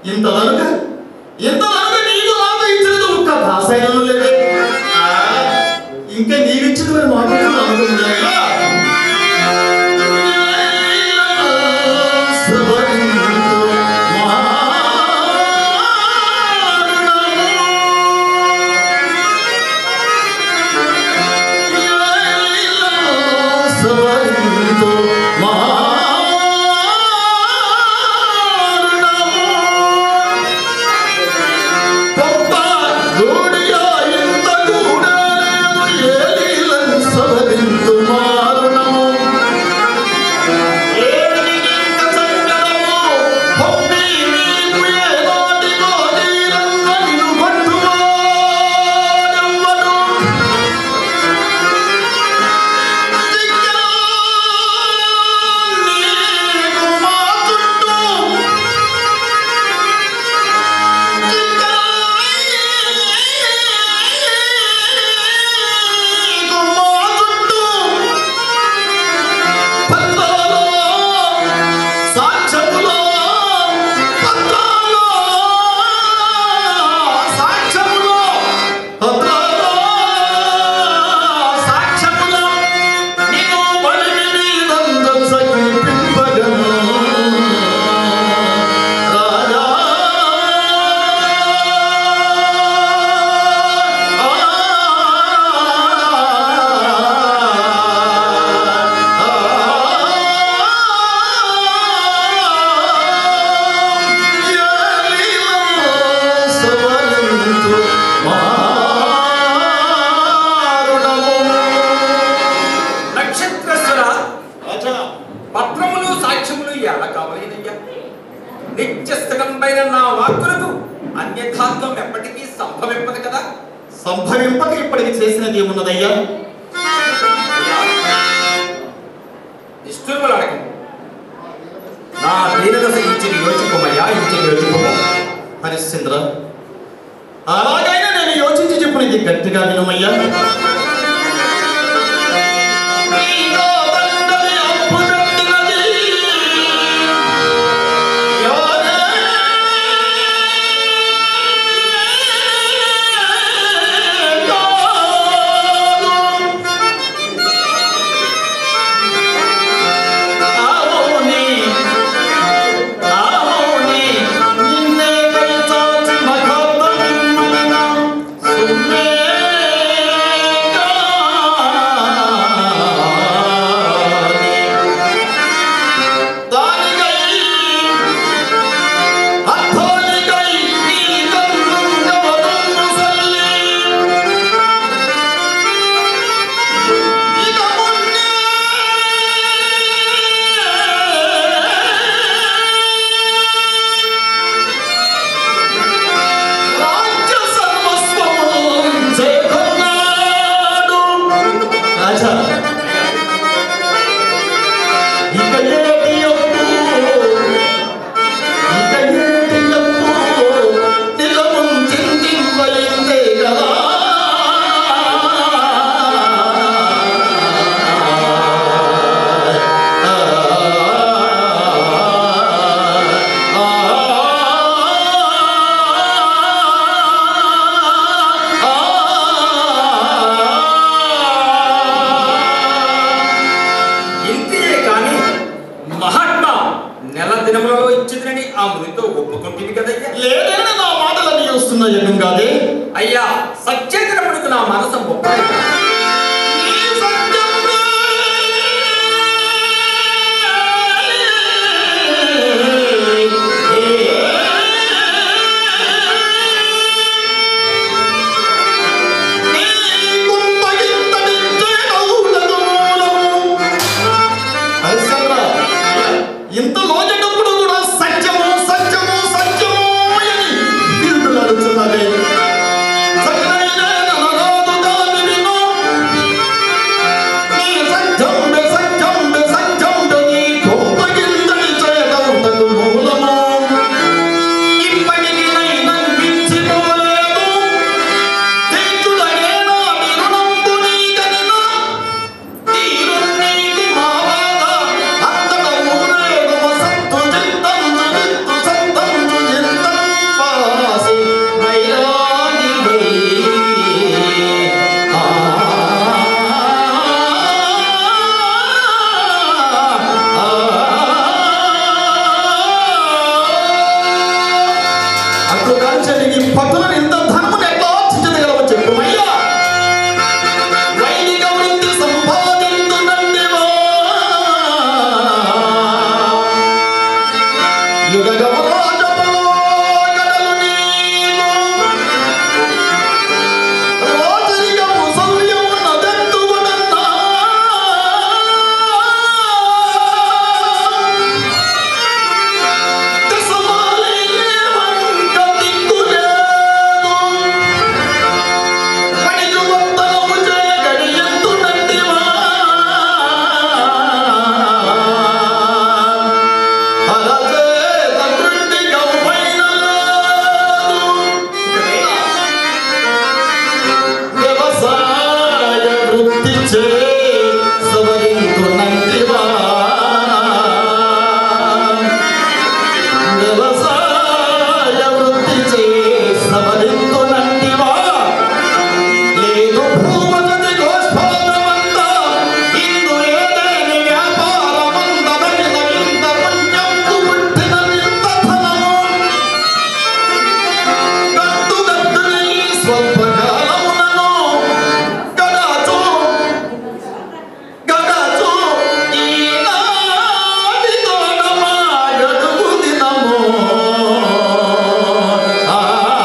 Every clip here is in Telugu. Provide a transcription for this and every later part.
ఇంతవరకు ఇంతవరకు నీకు నాకు ఇచ్చినది ఒక్క దాసైనను లేదే ఆ, ఇంకా నీవిచ్చింది మరి మాకు అనుకుంటున్నాయా సాక్ష్యములో పత్రాలో సాక్ష్యములో పత్రాలో సాక్ష్యములో నిన్ను బలిమి మీదంత సకీపింపగను రాజా నక్షత్రస్వర పత్రములు సాక్ష్యములు ఎలా కావాలినయ్యా నిత్యస్థితంపైన నా వాక్కులకు అన్యథాత్వం ఎప్పటికీ సంభవింపదు కదా సంభవింపక ఇప్పటికి చేసినది ఏమున్నదయ్యా నిష్ఠురములు అడగము నా దీనదశ ఇచ్చిన యోచిపమయ్యా ఇచ్చిన యోచిపము హరిశ్చంద్ర అలాగైనా నేను యోచించి చెప్పినది గట్టిగా వినమయ్యా నీలో తండ్రి అప్పు పెట్టినది ఎవరే? అవునే అవునే నిన్నే కైచాచి మఖాతమిమ్మన సుమ్మేగాని దానికై అర్థానికై నీ కన్నుండ వదన్ను సల్లి ఇక మున్నే రాజ్య సర్వస్వము చేకొన్నాడు. రాజా, ఇక ఏటి అప్పు? ఇక ఏటి అప్పు? నిజమున్ చింతింపయిందే కదా. ఇంతే కాని మహాత్మా నెల దినములలో ఇచ్చిందని ఆ మునితో ఒప్పుకుంటుంది కదయ్యా లేదన్న నా మాటలన్నీ వస్తున్నాయి కాదే అయ్యా సత్యేతరముడికి నా మనసం ఒప్పలేదు ఈ సత్యమునే నీ కుంభగింతడించే నవ్వులకు మూలము. హరిశ్చంద్ర, ఇంత లోజటప్పుడు కూడా సత్యము సత్యము సత్యము అని బిరుదులాడుతున్నదే సకలైన నరనాథు దాని విను అటు కంచెనికి పట్టున ఇంత ధనమును ఎట్లా ఆర్జించగలవో చెప్పుమయ్యా వైదిక వృత్తి సంపాదించునందివా యుగగమరాజములో గడలు నీవు రోచరికము సౌర్యమున్నదెందువనన్నా దశమాలయమంత దిక్కులేదు మణిజువంతనము జయ గడియంతునందివా అలచేత వృద్ధి గౌపైనలేదు వ్యవసాయ వృత్తి చే సవరింతునందివా వ్యవసాయ వృత్తి చే సవరింతునందివా లేదు భూమగతి గోష్పాదమంత ఇందు ఏదేని వ్యాపారమందమైన ఇంత పుణ్యంకు పుట్టిన ఇంత ధనము గట్టు గట్టుని స్వల్పకాలమునను గడాచు గడాచు ఈనాటితో నమాగడుగు దినము ఆ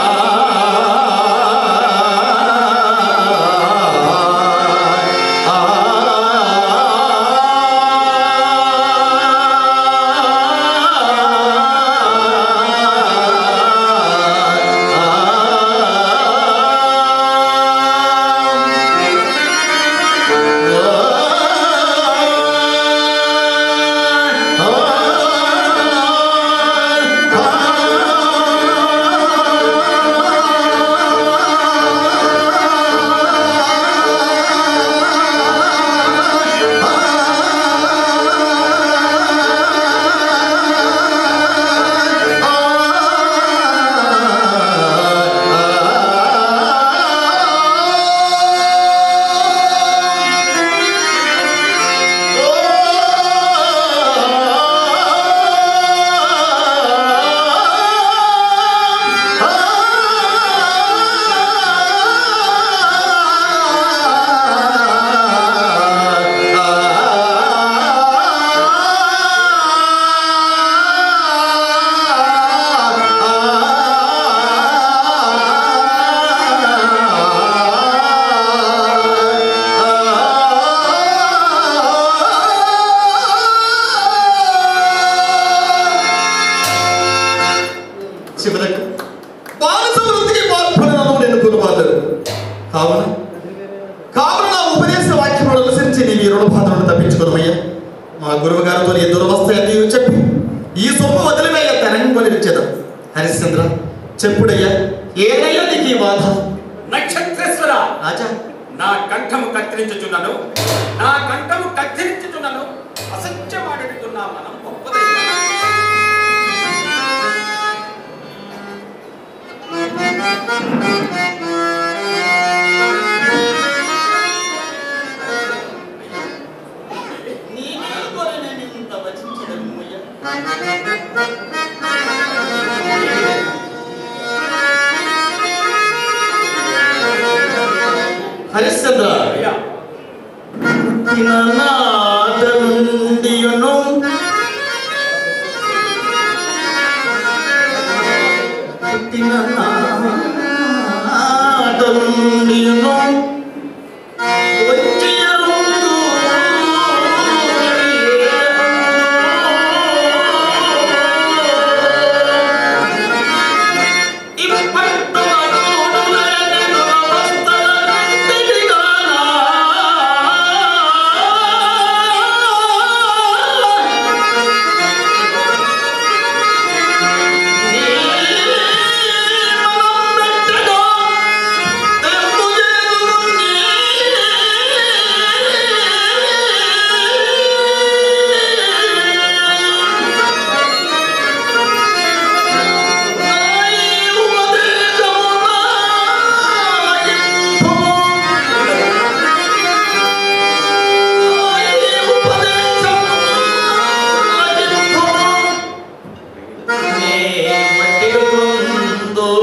చివరకు బానిస వృత్తికి పాల్పడను నేను కొనుబాలు కావున కావున నా ఉపదేశ వాక్యములు అనుసరించి నీ రుణ బాధలను తప్పించుకోనమయ్యా మా గురువు గారితో ఏ దురవస్థ చెప్పి ఈ సొమ్ము వదిలివేయ తనంగొని ఇచ్చేదాం హరిశ్చంద్ర చెప్పుడయ్యా ఏదయ్యా నీకు ఈ బాధ నక్షత్రేశ్వర రాజా నా కంఠము కత్తిరించుచున్నాను నా కంఠము కత్తిరించుచున్నాను అసత్యమాడుతున్న మనం గొప్పదయ్యా నీ మేలుకొని నేను ఇంత వచించదను అయ్యా హరిశ్చంద్ర అయ్యా పుట్టిన నాట నుండియును పుట్టిన నాట నుండియును వచ్చి ఎరుంగు ఇప్పట్టు అడుగులేని నే మట్టిలో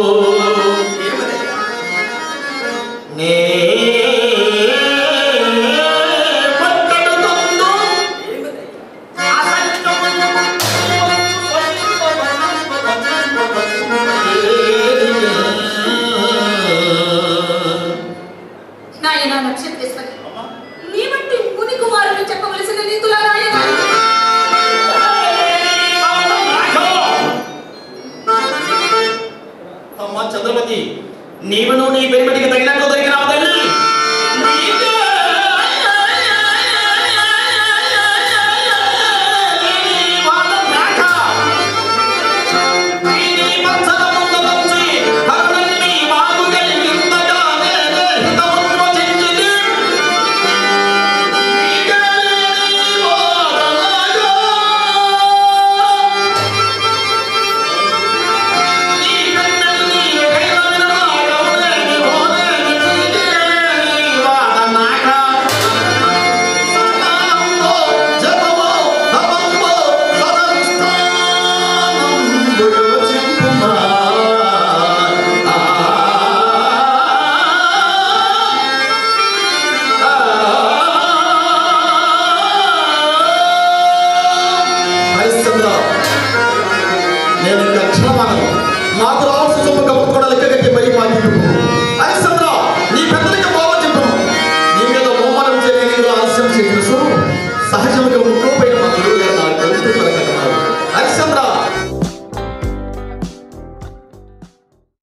చంద్రమతి నీవును నీ పెరిమిటికి తగినట్లు దొరికినావు తల్లి